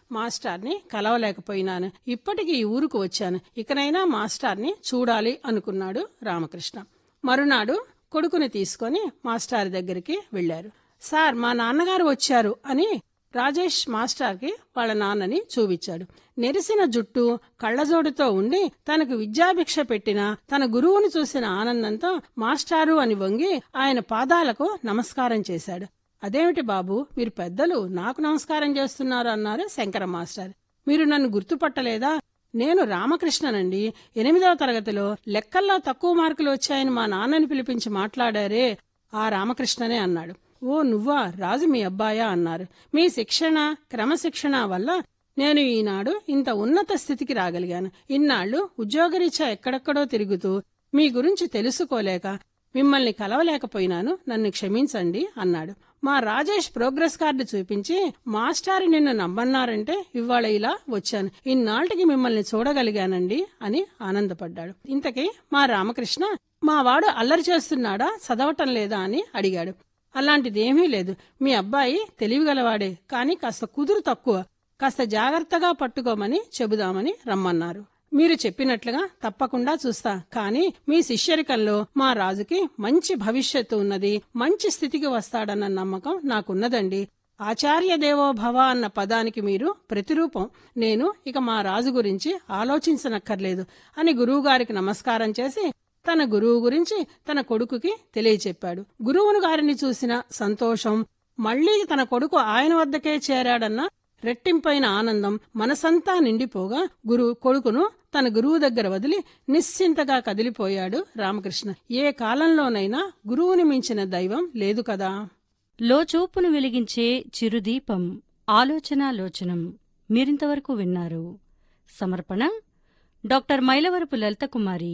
మాస్టార్ని కలవలేకపోయినాను ఇప్పటికి ఈ ఊరుకు వచ్చాను ఇకనైనా మాస్టార్ని చూడాలి అనుకున్నాడు రామకృష్ణ మరునాడు కొడుకుని తీసుకొని మాస్టార్ దగ్గరికి వెళ్లారు సార్ మా నాన్నగారు వచ్చారు అని రాజేష్ మాస్టార్కి వాళ్ళ నాన్నని చూపించాడు నెరిసిన జుట్టు కళ్ళజోడుతో ఉండి తనకు విద్యాభిక్ష పెట్టిన తన గురువును చూసిన ఆనందంతో మాస్టారు అని వంగి ఆయన పాదాలకు నమస్కారం చేశాడు అదేమిటి బాబు మీరు పెద్దలు నాకు నమస్కారం చేస్తున్నారు అన్నారు శంకర మాస్టర్ మీరు నన్ను గుర్తుపట్టలేదా నేను రామకృష్ణనండి ఎనిమిదవ తరగతిలో లెక్కల్లో తక్కువ మార్కులు వచ్చాయని మా నాన్నని పిలిపించి మాట్లాడారే ఆ రామకృష్ణనే అన్నాడు ఓ నువ్వా రాజు మీ అబ్బాయా అన్నారు మీ శిక్షణ క్రమశిక్షణ వల్ల నేను ఈనాడు ఇంత ఉన్నత స్థితికి రాగలిగాను ఇన్నాళ్లు ఉద్యోగరీత్యా ఎక్కడెక్కడో తిరుగుతూ మీ గురించి తెలుసుకోలేక మిమ్మల్ని కలవలేకపోయినాను నన్ను క్షమించండి అన్నాడు మా రాజేష్ ప్రోగ్రెస్ కార్డు చూపించి మాస్టారు నిన్ను నమ్మన్నారంటే ఇవాళ ఇలా వచ్చాను ఇన్నాళ్ళకి మిమ్మల్ని చూడగలిగానండి అని ఆనందపడ్డాడు ఇంతకీ మా రామకృష్ణ మా వాడు అల్లరి చేస్తున్నాడా చదవటం లేదా అని అడిగాడు అలాంటిదేమీ లేదు మీ అబ్బాయి తెలివిగలవాడే కాని కాస్త కుదురు తక్కువ కాస్త జాగ్రత్తగా పట్టుకోమని చెబుదామని రమ్మన్నారు మీరు చెప్పినట్లుగా తప్పకుండా చూస్తా కానీ మీ శిష్యరికంలో మా రాజుకి మంచి భవిష్యత్తు ఉన్నది మంచి స్థితికి వస్తాడన్న నమ్మకం నాకున్నదండి ఆచార్య దేవో భవ అన్న పదానికి మీరు ప్రతిరూపం నేను ఇక మా రాజు గురించి ఆలోచించనక్కర్లేదు అని గురువుగారికి నమస్కారం చేసి తన గురువు గురించి తన కొడుకుకి తెలియచెప్పాడు గురువును గారిని చూసిన సంతోషం మళ్లీ తన కొడుకు ఆయన వద్దకే చేరాడన్న రెట్టింపైన ఆనందం మనసంతా నిండిపోగా గురువు కొడుకును తన గురువు దగ్గర వదిలి నిశ్చింతగా కదిలిపోయాడు రామకృష్ణ ఏ కాలంలోనైనా గురువుని మించిన దైవం లేదు కదా లోచూపును వెలిగించే చిరుదీపం ఆలోచనాలోచనం మీరింతవరకు విన్నారు సమర్పణ డాక్టర్ మైలవరపు లలితకుమారి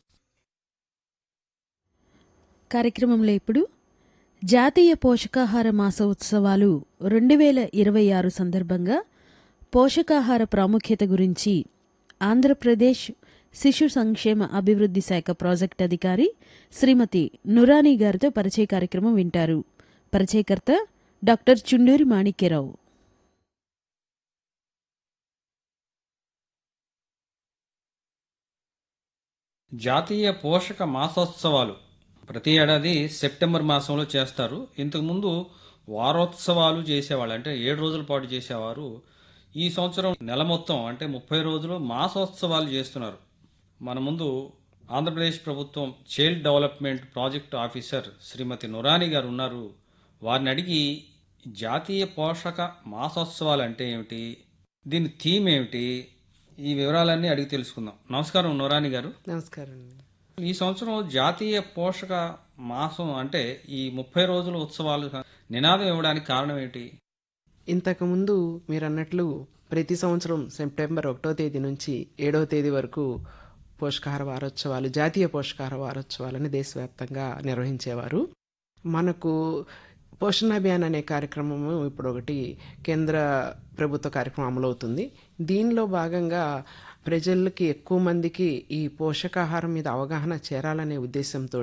కార్యక్రమంలో ఇప్పుడు జాతీయ పోషకాహార మాసోత్సవాలు రెండు వేల ఇరవై ఆరు సందర్భంగా పోషకాహార ప్రాముఖ్యత గురించి ఆంధ్రప్రదేశ్ శిశు సంక్షేమ అభివృద్ధి శాఖ ప్రాజెక్ట్ అధికారి శ్రీమతి నురానీ గారితో పరిచయ కార్యక్రమం వింటారు పరిచయకర్త డాక్టర్ చుండూరి మాణిక్యరావు జాతీయ పోషక మాసోత్సవాలు ప్రతి ఏడాది సెప్టెంబర్ మాసంలో చేస్తారు ఇంతకుముందు వారోత్సవాలు చేసేవాళ్ళు అంటే ఏడు రోజుల పాటు చేసేవారు ఈ సంవత్సరం నెల మొత్తం అంటే ముప్పై రోజులు మాసోత్సవాలు చేస్తున్నారు మన ముందు ఆంధ్రప్రదేశ్ ప్రభుత్వం child development project officer Shrimati Nurani గారు ఉన్నారు వారిని అడిగి జాతీయ పోషక మాసోత్సవాలు అంటే ఏమిటి దీని థీమ్ ఏమిటి ఈ వివరాలన్నీ అడిగి తెలుసుకుందాం నమస్కారం నురాని గారు నమస్కారం అండి ఈ సంవత్సరం జాతీయ పోషక మాసం అంటే ఈ ముప్పై రోజుల ఉత్సవాలు నినాదం ఇవ్వడానికి కారణం ఏంటి ఇంతకుముందు మీరు అన్నట్లు ప్రతి సంవత్సరం సెప్టెంబర్ ఒకటో తేదీ నుంచి ఏడవ తేదీ వరకు పోషకాహార వారోత్సవాలు జాతీయ పోషకాహార వారోత్సవాలని దేశవ్యాప్తంగా నిర్వహించేవారు మనకు పోషణ అభియాన్ అనే కార్యక్రమము ఇప్పుడు ఒకటి కేంద్ర ప్రభుత్వ కార్యక్రమం అమలవుతుంది దీనిలో భాగంగా ప్రజలకి ఎక్కువ మందికి ఈ పోషకాహారం మీద అవగాహన చేరాలనే ఉద్దేశంతో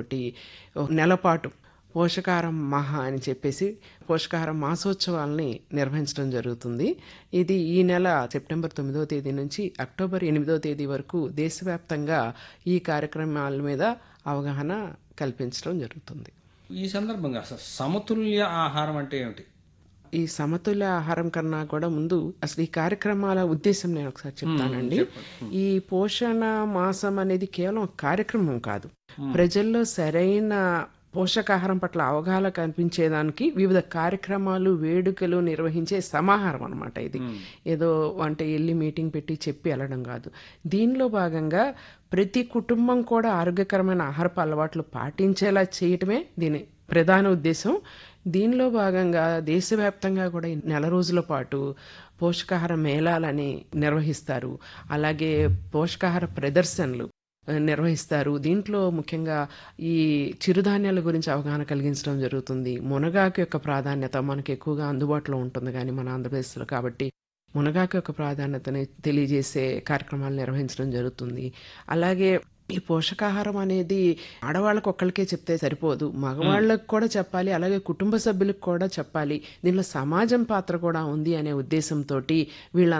నెలపాటు పోషకాహారం మహా అని చెప్పేసి పోషకాహారం మాసోత్సవాల్ని నిర్వహించడం జరుగుతుంది ఇది ఈ నెల సెప్టెంబర్ తొమ్మిదవ తేదీ నుంచి అక్టోబర్ ఎనిమిదవ తేదీ వరకు దేశవ్యాప్తంగా ఈ కార్యక్రమాల మీద అవగాహన కల్పించడం జరుగుతుంది ఈ సందర్భంగా అసలు సమతుల్య ఆహారం అంటే ఏమిటి ఈ సమతుల్య ఆహారం కన్నా కూడా ముందు అసలు ఈ కార్యక్రమాల ఉద్దేశం నేను ఒకసారి చెప్తానండి ఈ పోషణ మాసం అనేది కేవలం ఒక కార్యక్రమం కాదు ప్రజల్లో సరైన పోషకాహారం పట్ల అవగాహన కనిపించేదానికి వివిధ కార్యక్రమాలు వేడుకలు నిర్వహించే సమాహారం అనమాట ఇది ఏదో అంటే వెళ్ళి మీటింగ్ పెట్టి చెప్పి వెళ్ళడం కాదు దీనిలో భాగంగా ప్రతి కుటుంబం కూడా ఆరోగ్యకరమైన ఆహారపు అలవాట్లు పాటించేలా చేయటమే దీని ప్రధాన ఉద్దేశం దీనిలో భాగంగా దేశవ్యాప్తంగా కూడా ఈ నెల రోజుల పాటు పోషకాహార మేళాలని నిర్వహిస్తారు అలాగే పోషకాహార ప్రదర్శనలు ఆ, నిర్వహిస్తారు దీంట్లో ముఖ్యంగా ఈ చిరుధాన్యాల గురించి అవగాహన కలిగించడం జరుగుతుంది మునగాకు యొక్క ప్రాధాన్యత మనకు ఎక్కువగా అందుబాటులో ఉంటుంది కానీ మన ఆంధ్రప్రదేశ్లో కాబట్టి మునగాకు యొక్క ప్రాధాన్యతని తెలియజేసే కార్యక్రమాలు నిర్వహించడం జరుగుతుంది అలాగే ఈ పోషకాహారం అనేది ఆడవాళ్ళకు ఒక్కళ్ళకే చెప్తే సరిపోదు మగవాళ్ళకు కూడా చెప్పాలి అలాగే కుటుంబ సభ్యులకు కూడా చెప్పాలి దీనిలో సమాజం పాత్ర కూడా ఉంది అనే ఉద్దేశంతో వీళ్ళ